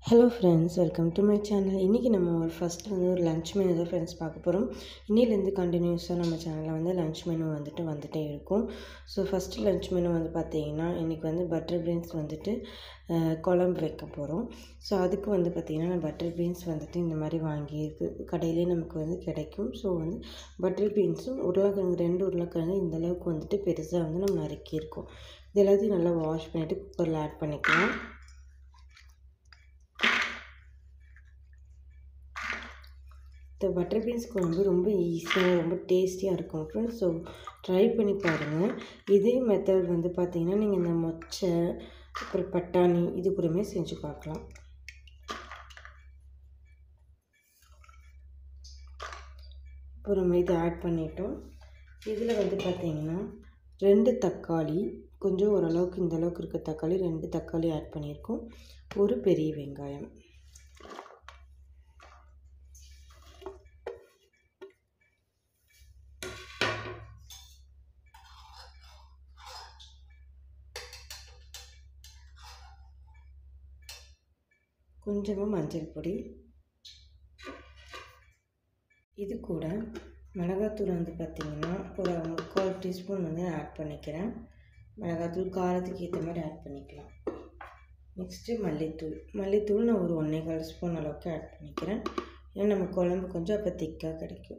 hello friends welcome to my channel இன்றைக்கி நம்ம ஒரு ஃபஸ்ட்டு வந்து ஒரு லன்ச் மெனு தான் ஃப்ரெண்ட்ஸ் பார்க்க போகிறோம் இன்னிலேருந்து கண்டினியூஸாக நம்ம சேனலில் வந்து லன்ச் மெனு வந்துட்டு வந்துகிட்டே இருக்கும் ஸோ ஃபஸ்ட்டு லன்ச் மெனு வந்து பார்த்திங்கன்னா இன்றைக்கி வந்து பட்டர் பீன்ஸ் வந்துட்டு அஹ், குழம்பு வைக்க போகிறோம் ஸோ அதுக்கு வந்து பார்த்திங்கன்னா நான் பட்டர் பீன்ஸ் வந்துட்டு இந்த மாதிரி வாங்கியிருக்கு கடையிலே நமக்கு வந்து கிடைக்கும் ஸோ வந்து பட்டர் பீன்ஸும் உருளைக்கிழங்கு ரெண்டு உருளைக்கிழங்கு இந்த அளவுக்கு வந்துட்டு பெருசாக வந்து நம்ம நறுக்கியிருக்கோம் இது எல்லாத்தையும் நல்லா வாஷ் பண்ணிவிட்டு குக்கரில் ஆட் பண்ணிக்கலாம் இந்த பட்டர் பீன்ஸ் குழம்பு ரொம்ப ஈஸியாக ரொம்ப டேஸ்டியாக இருக்கும் ஃப்ரெண்ட்ஸ் ஸோ ட்ரை பண்ணி பாருங்கள் இதே மெத்தட் வந்து பார்த்தீங்கன்னா நீங்கள் இந்த மொச்சை அப்புறம் பட்டாணி இது கூடமே செஞ்சு பார்க்கலாம் இப்போ நம்ம இதை ஆட் பண்ணிட்டோம் இதில் வந்து பார்த்தீங்கன்னா ரெண்டு தக்காளி கொஞ்சம் ஓரளவுக்கு இந்த அளவுக்கு இருக்க தக்காளி ரெண்டு தக்காளி ஆட் பண்ணியிருக்கோம் ஒரு பெரிய வெங்காயம் கொஞ்சமாக மஞ்சள் பொடி இது கூட மிளகாத்தூள் வந்து பார்த்திங்கன்னா ஒரு முக்கால் டீஸ்பூன் வந்து ஆட் பண்ணிக்கிறேன் மிளகாத்தூள் காரத்துக்கு ஏற்ற மாதிரி ஆட் பண்ணிக்கலாம் நெக்ஸ்ட்டு மல்லித்தூள் மல்லித்தூள் நான் ஒரு ஒன்றே கால் ஸ்பூன் அளவுக்கு ஆட் பண்ணிக்கிறேன் ஏன்னா நம்ம குழம்பு கொஞ்சம் அப்போ திக்காக கிடைக்கும்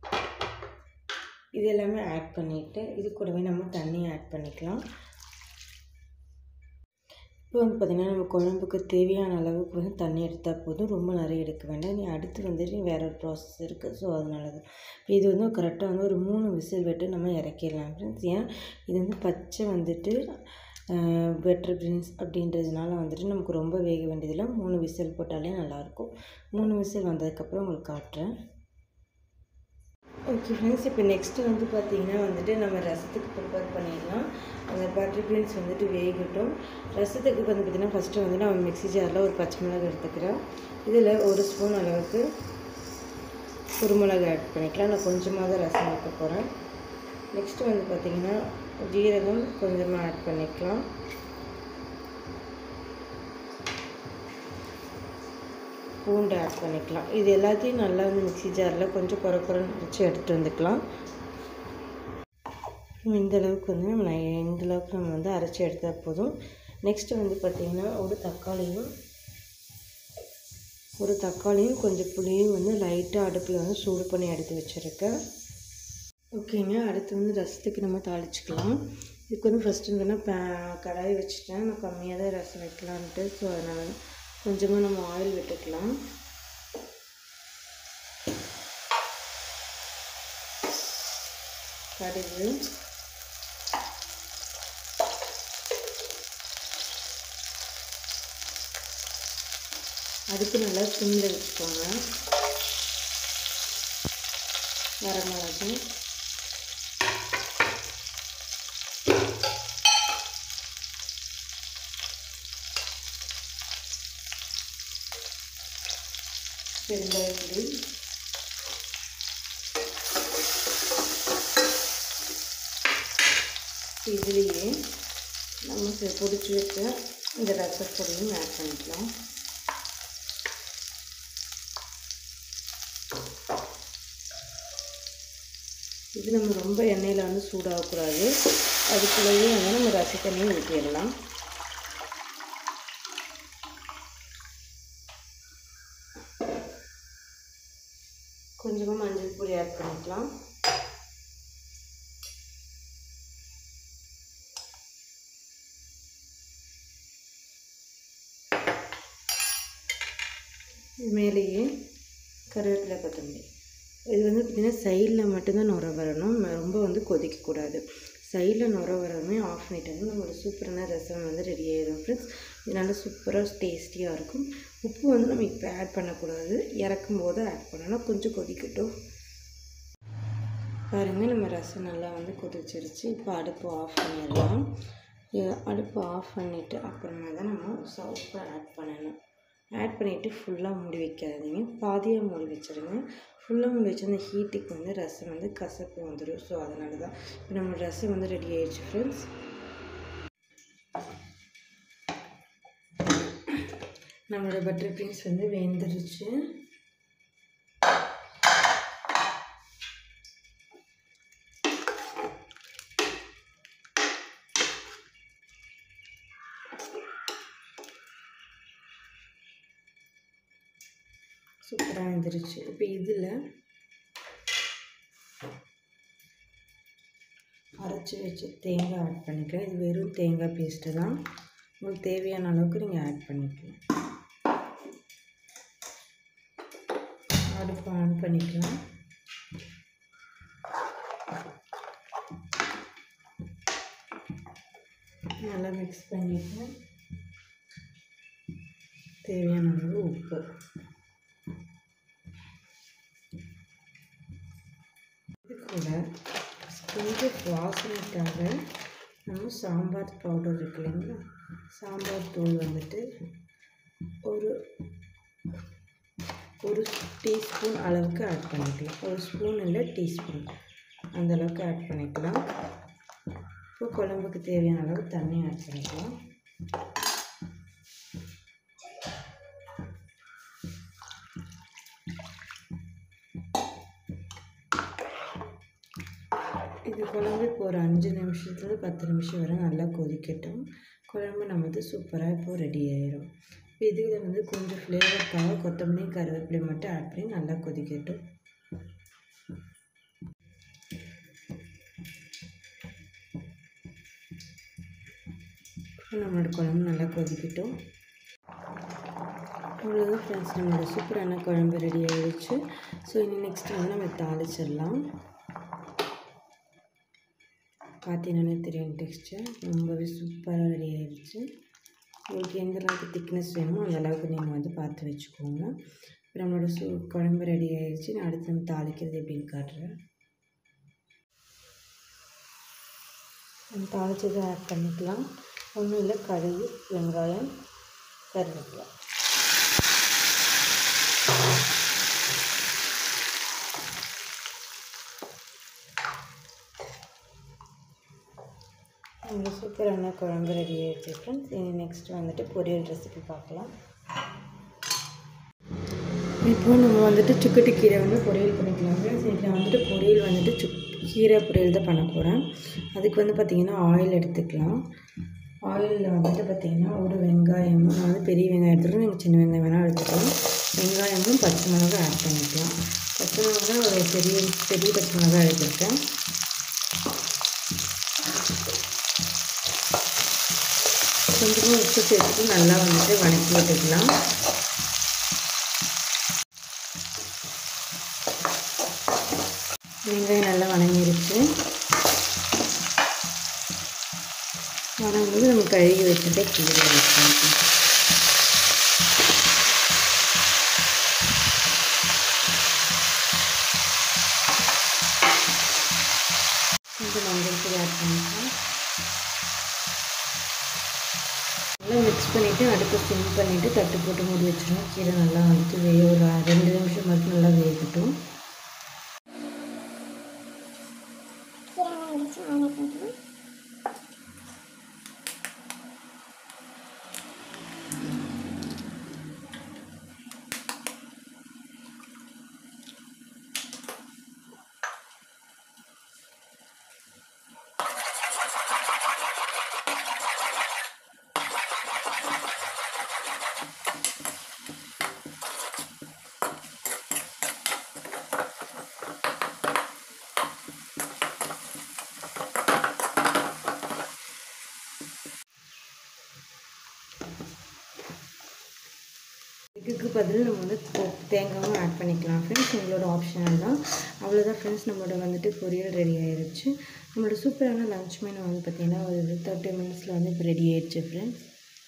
இது எல்லாமே ஆட் பண்ணிவிட்டு இது கூடவே நம்ம தண்ணி ஆட் பண்ணிக்கலாம் இப்போ வந்து பார்த்திங்கன்னா நம்ம குழம்புக்கு தேவையான அளவுக்கு வந்து தண்ணி எடுத்தால் போதும் ரொம்ப நிறைய எடுக்க வேண்டாம் நீ அடுத்து வந்துட்டு வேறு ஒரு ப்ராசஸ் இருக்குது ஸோ அதனால தான் இப்போ இது வந்து கரெக்டாக வந்து ஒரு மூணு விசில் விட்டு நம்ம இறக்கிடலாம் ஃப்ரெண்ட்ஸ் ஏன் இது வந்து பச்சை வந்துட்டு பெட்டர் பீன்ஸ் அப்படின்றதுனால வந்துட்டு நமக்கு ரொம்ப வேக வேண்டியதில்லை மூணு விசில் போட்டாலே நல்லாயிருக்கும் மூணு விசில் வந்ததுக்கப்புறம் உங்களுக்கு காட்டுறேன் ஓகே ஃப்ரெண்ட்ஸ் இப்போ நெக்ஸ்ட்டு வந்து பார்த்திங்கன்னா வந்துட்டு நம்ம ரசத்துக்கு ப்ரிப்பேர் பண்ணிடலாம் அந்த பட்டர் பீன்ஸ் வந்துட்டு வேகட்டும் ரசத்துக்கு வந்து பார்த்திங்கன்னா ஃபஸ்ட்டு வந்து நான் மிக்ஸி ஜாரில் ஒரு பச்சை மிளகு எடுத்துக்கிறேன் இதில் ஒரு ஸ்பூன் அளவுக்கு குருமிளகு ஆட் பண்ணிக்கலாம் நான் கொஞ்சமாக தான் ரசம் வைக்க போகிறேன் நெக்ஸ்ட்டு வந்து பார்த்திங்கன்னா ஜீரகம் கொஞ்சமாக ஆட் பண்ணிக்கலாம் பூண்டு ஆட் பண்ணிக்கலாம் இது எல்லாத்தையும் நல்லா வந்து மிக்ஸி ஜாரில் கொஞ்சம் குறை குறைன்னு அரைச்சி எடுத்துகிட்டு வந்துக்கலாம் இந்த அளவுக்கு வந்து நம்ம இந்த அளவுக்கு நம்ம வந்து அரைச்சி எடுத்தால் போதும் நெக்ஸ்ட்டு வந்து பார்த்திங்கன்னா ஒரு தக்காளியும் ஒரு தக்காளியும் கொஞ்சம் புளியும் வந்து லைட்டாக அடுப்பில் வந்து சூடு பண்ணி எடுத்து வச்சுருக்கேன் ஓகேங்க அடுத்து வந்து ரசத்துக்கு நம்ம தாளிச்சிக்கலாம் இதுக்கு வந்து ஃபஸ்ட்டு வந்து நான் பே கடாய் வச்சுட்டேன் நான் கம்மியாக தான் ரசம் வைக்கலான்ட்டு ஸோ அதனால் கொஞ்சமாக நம்ம ஆயில் விட்டுக்கலாம் கடுகு அதுக்கு நல்லா சிம்மில் வச்சுக்கோங்க வரமிளகு பெருங்காயப்பொடி இதுலேயே நம்ம பொடிச்சு வச்ச இந்த ரசப்பொடியும் ஆட் பண்ணிக்கலாம் இது நம்ம ரொம்ப எண்ணெயில் வந்து சூடாகக்கூடாது அதுக்குள்ளேயே வந்து நம்ம ரசத்தண்ணியும் ஊற்றிடலாம் கொஞ்சமாக மஞ்சள் பொடி ஆட் பண்ணிக்கலாம் மேலேயே கருவேப்பிலை கொத்தமல்லி இது வந்து பார்த்திங்கன்னா சைடில் மட்டும்தான் நுர வரணும் ரொம்ப வந்து கொதிக்கக்கூடாது சைடில் நுர வரவுமே ஆஃப் பண்ணிட்டோம்னா நம்மளோட சூப்பரான ரசம் வந்து ரெடி ஆயிடும் ஃப்ரெண்ட்ஸ் இது நல்லா சூப்பராக டேஸ்டியாக இருக்கும் உப்பு வந்து நம்ம இப்போ ஆட் பண்ணக்கூடாது இறக்கும் போது ஆட் பண்ணணும் கொஞ்சம் கொதிக்கட்டும் பாருங்கள் நம்ம ரசம் நல்லா வந்து கொதிச்சிருச்சு இப்போ அடுப்பு ஆஃப் பண்ணிடலாம் அடுப்பு ஆஃப் பண்ணிவிட்டு அப்புறமா தான் நம்ம சவுப்பை ஆட் பண்ணணும் ஆட் பண்ணிவிட்டு ஃபுல்லாக மூடி வைக்காதீங்க பாதியாக மூடி வச்சுருங்க ஃபுல்லாக மூடி வச்சு அந்த ஹீட்டுக்கு வந்து ரசம் வந்து கசப்பு வந்துடும் ஸோ அதனால தான் இப்போ நம்ம ரசம் வந்து ரெடி ஆயிடுச்சு ஃப்ரெண்ட்ஸ் நம்மளோட பட்டர் பீன்ஸ் வந்து வெந்துருச்சு சூப்பராக வந்துருச்சு இப்போ இதில் அரைச்சி வச்சு தேங்காய் ஆட் பண்ணிக்கலாம் இது வெறும் தேங்காய் பேஸ்ட்டு தான் உங்களுக்கு தேவையான அளவுக்கு நீங்கள் ஆட் பண்ணிக்கலாம் அடுப்பு ஆன் பண்ணிக்கலாம் நல்லா மிக்ஸ் பண்ணிட்டு தேவையான அளவு உப்பு இது கூட கொஞ்சம் வாசனைக்காக நம்ம சாம்பார் பவுடர் இருக்கு இல்லைங்களா சாம்பார் தூள் வந்துட்டு ஒரு ஒரு டீஸ்பூன் அளவுக்கு ஆட் பண்ணிக்கலாம் ஒரு ஸ்பூன் இல்லை டீஸ்பூன் அந்த அளவுக்கு ஆட் பண்ணிக்கலாம் இப்போ குழம்புக்கு தேவையான அளவு தண்ணி ஆட் பண்ணிக்கலாம் இது குழம்பு இப்போ ஒரு அஞ்சு நிமிஷத்துல பத்து நிமிஷம் வரை நல்லா கொதிக்கட்டும் குழம்பு நமக்கு சூப்பராக இப்போ ரெடி ஆயிரும் இதில் வந்து கொஞ்சம் ஃப்ளேவருக்காக கொத்தமல்லி கருவேப்பிலை மட்டும் ஆட் பண்ணி நல்லா கொதிக்கட்டும் இப்போ நம்மளோட குழம்பு நல்லா கொதிக்கட்டும் அவ்வளோதான் ஃப்ரெண்ட்ஸ் நம்மளோட சூப்பரான குழம்பு ரெடி ஆகிடுச்சு ஸோ இனி நெக்ஸ்ட் வந்து நம்ம தாளிச்சிடலாம் பார்த்தீங்கன்னா தெரியும் டெக்ஸ்டர் ரொம்பவே சூப்பராக ரெடி ஆயிடுச்சு உங்களுக்கு எந்த அளவுக்கு திக்னஸ் வேணுமோ அந்த அளவுக்கு நீங்கள் வந்து பார்த்து வச்சுக்கோங்க இப்போ நம்மளோட சூ குழம்பு ரெடி ஆயிடுச்சு நான் அடுத்து நம்ம தாளிக்கிறது எப்படின்னு காட்டுறேன் நம்ம தாளிச்சதை ஆட் பண்ணிக்கலாம் ஒன்றும் இல்லை கடுகு வெங்காயம் கருவேப்பிலை நம்ம சூப்பரான குழம்பு ரெடி ஆகிடுச்சு ஃப்ரெண்ட்ஸ் இனி நெக்ஸ்ட் வந்துட்டு பொரியல் ரெசிபி பார்க்கலாம் இப்போ நம்ம வந்துட்டு சுக்கட்டி கீரை வந்து பொரியல் பண்ணிக்கலாம் ஃப்ரெண்ட்ஸ் இதில் வந்துட்டு பொரியல் வந்துட்டு சுக் கீரை பொரியல் தான் பண்ண போகிறேன் அதுக்கு வந்து பார்த்திங்கன்னா ஆயில் எடுத்துக்கலாம் ஆயிலில் வந்துட்டு பார்த்திங்கன்னா ஒரு வெங்காயம் நான் வந்து பெரிய வெங்காயம் எடுத்துக்கிறேன் நீங்கள் சின்ன வெங்காயம் வேணால் எடுத்துக்கலாம் வெங்காயமும் பச்சை மிளகாய் ஆட் பண்ணிக்கலாம் பச்சை மிளகாய் ஒரு பெரிய பெரிய பச்சை மிளகாய் எடுத்துருக்கேன் கொஞ்சமாக உப்பு சேர்த்துட்டு நல்லா வந்துட்டு வணக்கி விட்டுக்கலாம் வெங்காயம் நல்லா வணங்கிருச்சு வணங்கும்போது நம்ம கழுகி வச்சுட்டு கீரை வச்சுக்கலாம் கொஞ்சம் மஞ்சள் தூள் ஆட் பண்ணிக்கலாம் நல்லா மிக்ஸ் பண்ணிவிட்டு அடுப்பை சிம் பண்ணிவிட்டு தட்டு போட்டு மூடி வச்சிடணும் கீரை நல்லா வந்துட்டு வே ஒரு ரெண்டு நிமிஷம் மட்டும் நல்லா வேகட்டும் இதுக்கு பதில் நம்ம வந்து தே- தேங்காவும் ஆட் பண்ணிக்கலாம் ஃப்ரெண்ட்ஸ் உங்களோட ஆப்ஷனல் தான் அவ்வளோதான் ஃப்ரெண்ட்ஸ் நம்மளோட வந்துட்டு பொரியல் ரெடி ஆயிடுச்சு நம்மளோட சூப்பரான லஞ்ச் மெனு வந்து பார்த்திங்கன்னா ஒரு தேர்ட்டி மினிட்ஸில் வந்து இப்போ ரெடி ஆயிடுச்சு ஃப்ரெண்ட்ஸ்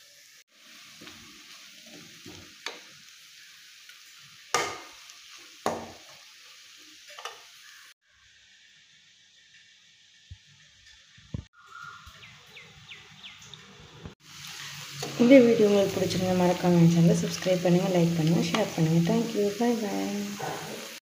இந்த வீடியோ உங்களுக்கு பிடிச்சிருந்தா மறக்காம சேனலை சப்ஸ்கிரைப் பண்ணுங்கள் லைக் பண்ணுங்கள் ஷேர் பண்ணுங்கள் தேங்க்யூ பை பாய்